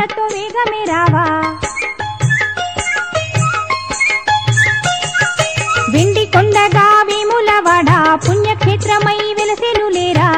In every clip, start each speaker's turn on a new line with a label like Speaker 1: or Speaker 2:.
Speaker 1: పూలతో వేగమే రావా వెండి కొండగా వేములవాడ పుణ్యక్షేత్రమై వెలసెను లేరా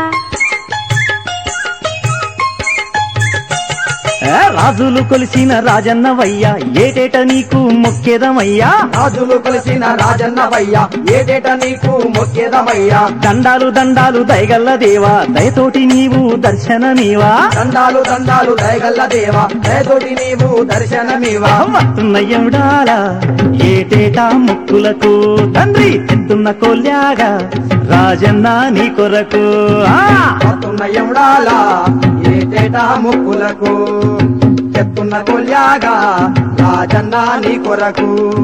Speaker 2: ఏ రాజులు కొలిసిన రాజన్నవయ్యా ఏటేట నీకు మొక్కేదమయ్యా
Speaker 3: రాజులు కలిసిన రాజన్నవయ్యా ఏటేట నీకు మొక్కేదమయ్యా
Speaker 2: దండాలు దండాలు దయగల్ల దేవా దయతోటి నీవు దర్శనమీవా
Speaker 3: దండాలు దండాలు దయగల్ల దేవా దయతోటి నీవు దర్శనమివా
Speaker 2: వస్తున్నయ్యముడాల ఏటేటా మొక్కులకు తండ్రి ఎత్తున్న కొల్యాగా రాజన్న నీ కొరకు ఆ
Speaker 3: వస్తున్న యముడాలా ఏటేటా ముక్కులకు చెప్తున్న కొల్యాగా రాజన్న నీ కొరకు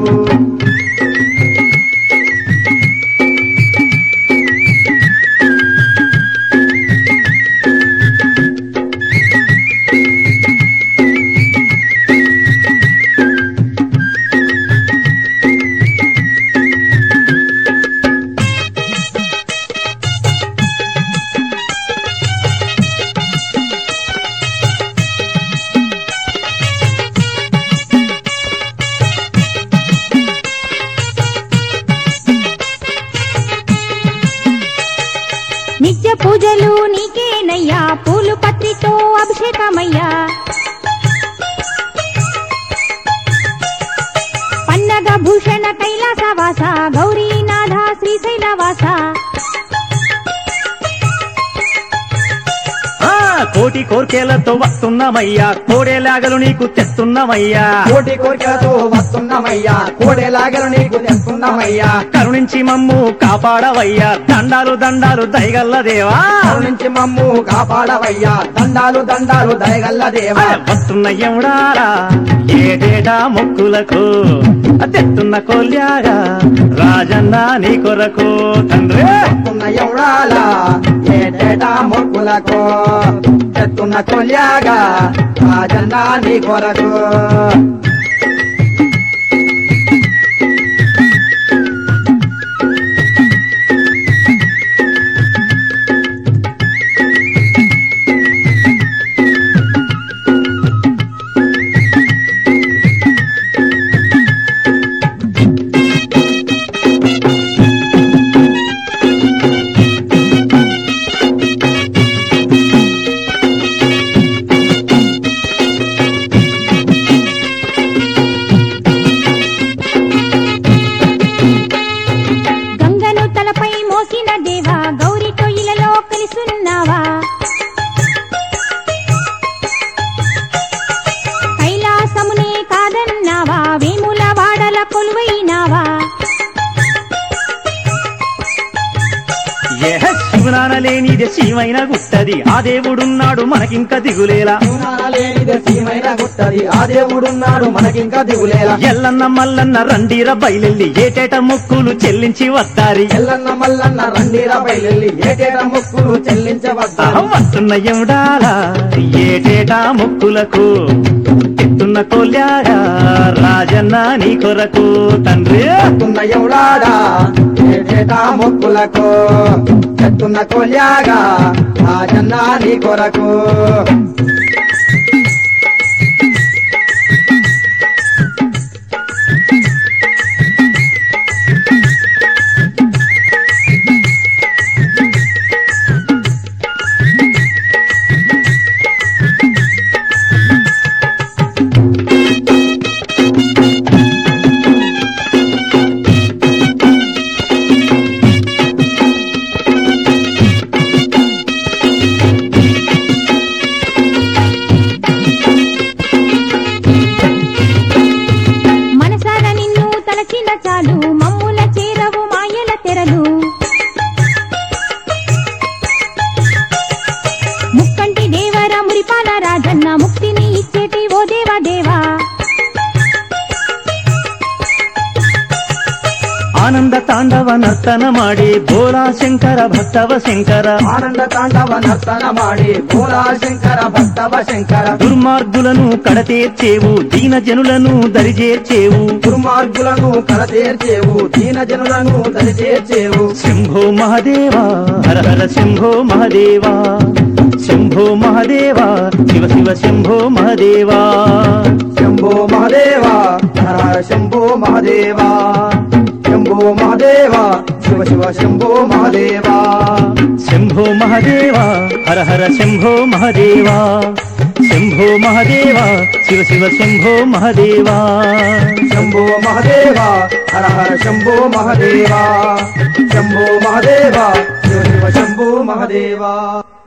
Speaker 1: నిత్య పూజలు నీకేనయ్యా పూలు పత్రితో అభిషేకమయ్యా పన్నగ భూషణ కైలాసవాస గౌరీనాథ శ్రీశైలవాస
Speaker 2: ఆ, కోటి కోర్కెలతో వస్తున్నామయ్యా కోడేలాగలు నీకు తెస్తున్నామయ్యా
Speaker 3: కోటి కోరికలతో వస్తున్నామయ్యా కోడేలాగలు నీకు తెస్తున్నామయ్యా
Speaker 2: కరుణించి మమ్ము కాపాడవయ్యా దండాలు దండాలు దయగల్ల దేవా
Speaker 3: నుంచి మమ్ము కాపాడవయ్యా దండాలు దండాలు దయగల్ల దేవా
Speaker 2: వస్తున్నయ్యముడారా ఏటేటా మొక్కులకు తెత్తున్న కొల్యాగా రాజన్న నీ కొరకు తండ్రి
Speaker 3: చెప్తున్న ఎవడాలా ఏటేటా మొక్కులకు చెప్తున్న కొల్యాగా రాజన్న నీ కొరకు
Speaker 1: గంగను తలపై మోసిన దేవా గౌరీ కొయ్యిలలో కలిసున్నావా కైలాసమునే కాదన్నావా వేముల వాడల కొలువైనావా
Speaker 2: ఏ శివనాన లేనిదే శివైన గుట్టది ఆ దేవుడున్నాడు మనకింక దిగులేలా
Speaker 3: లేనిదే సీమైన గుట్టది ఆ దేవుడున్నాడు మనకింకా దిగులేలా
Speaker 2: ఎల్లన్న మల్లన్న రండిర బయలెల్లి ఏటేట మొక్కులు చెల్లించి వస్తారి
Speaker 3: ఎల్లన్న మల్లన్న రండిరా బయలెల్లి ఏటేట మొక్కులు చెల్లించవద్దా
Speaker 2: వస్తున్నయ్యముడాలా ఏటేటా మొక్కులకు ఎత్తున్న కొల్యాగా రాజన్న నీ కొరకు తండ్రి
Speaker 3: చెప్తున్న ఎవడాడా ఏటేటా మొక్కులకు చెప్తున్న కొల్యాగా రాజన్న నీ కొరకు
Speaker 1: మనసార నిన్ను తలచిన చాలు మమ్ముల చేరవు మాయల తెరలు ముక్కంటి దేవర మురిపాల రాజన్న ముక్తిని ఇచ్చేటి ఓ దేవా దేవా
Speaker 2: ఆనంద తాండవ నర్తన ಮಾಡಿ ಬೋಲಾ ಶಂಕರ ಭಕ್ತವ ಶಂಕರ
Speaker 3: ఆనంద తాండవ నర్తన ಮಾಡಿ భోలా శంకర భక్తవ శంకర
Speaker 2: దుర్మార్గులను కడతీర్చేవు దీన జనులను దరిచేర్చేవు
Speaker 3: దుర్మార్గులను కలతీర్చేవు దీన జనులను దరిచేర్చేవు
Speaker 2: శంభో మహదేవా హర హర శంభో మహదేవా శంభో మహదేవ శివ శివ శంభో మహదేవ
Speaker 3: శంభో మహదేవ హర హర శంభో మహదేవ శంభో మహదేవ శివ శివ శంభో మహదేవ
Speaker 2: శంభో మహదేవ హర హర శంభో మహదేవ శంభో మహదేవ శివ శివ శంభో మహదేవ
Speaker 3: శంభో మహదేవ హర హర శంభో మహదేవ శంభో మహదేవ శివ శివ శంభో మహదేవ